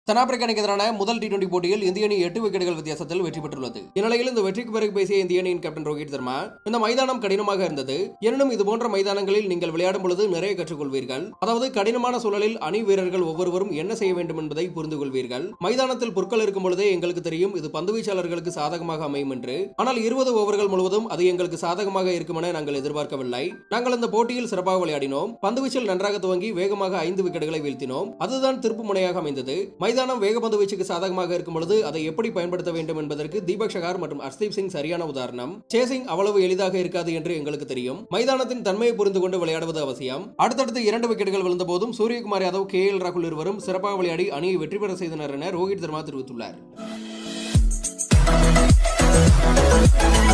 தென்னாப்பிரிக்க அணிக்கு எதிரான முதல் டி டுவெண்டி போட்டியில் இந்திய அணி எட்டு விக்கெட்டுகள் வித்தியாசத்தில் வெற்றி பெற்றுள்ளது இந்நிலையில் இந்த வெற்றிக்கு பிறகு பேசிய இந்திய அணியின் கேப்டன் ரோஹித் சர்மா இந்த மைதானம் கடினமாக இருந்தது எனினும் இது போன்ற மைதானங்களில் நீங்கள் விளையாடும் பொழுது நிறைய கற்றுக்கொள்வீர்கள் அதாவது கடினமான சூழலில் அணி வீரர்கள் ஒவ்வொருவரும் என்ன செய்ய வேண்டும் என்பதை புரிந்து கொள்வீர்கள் மைதானத்தில் புற்கள் இருக்கும் பொழுதே எங்களுக்கு தெரியும் இது பந்து வீச்சாளர்களுக்கு சாதகமாக அமையும் என்று ஆனால் இருபது ஓவர்கள் முழுவதும் அது எங்களுக்கு சாதகமாக இருக்கும் என நாங்கள் எதிர்பார்க்கவில்லை நாங்கள் இந்த போட்டியில் சிறப்பாக விளையாடினோம் பந்துவீச்சில் நன்றாக துவங்கி வேகமாக ஐந்து விக்கெட்டுகளை வீழ்த்தினோம் அதுதான் திருப்பு முனையாக அமைந்தது மைதானம் வேகப்பந்து வீச்சுக்கு சாதகமாக இருக்கும் பொழுது அதை எப்படி பயன்படுத்த வேண்டும் என்பதற்கு தீபக் ஷகார் மற்றும் ஹர்ஷ்தீப் சிங் சரியான உதாரணம் சேசிங் அவ்வளவு எளிதாக இருக்காது என்று எங்களுக்கு தெரியும் மைதானத்தின் தன்மையை புரிந்து கொண்டு விளையாடுவது அவசியம் அடுத்தடுத்து இரண்டு விக்கெட்டுகள் விழுந்த போதும் சூரியகுமார் யாதவ் கே எல் ராகுல் இருவரும் சிறப்பாக விளையாடி அணியை வெற்றி பெற செய்தனர் என ரோஹித் சர்மா தெரிவித்துள்ளார்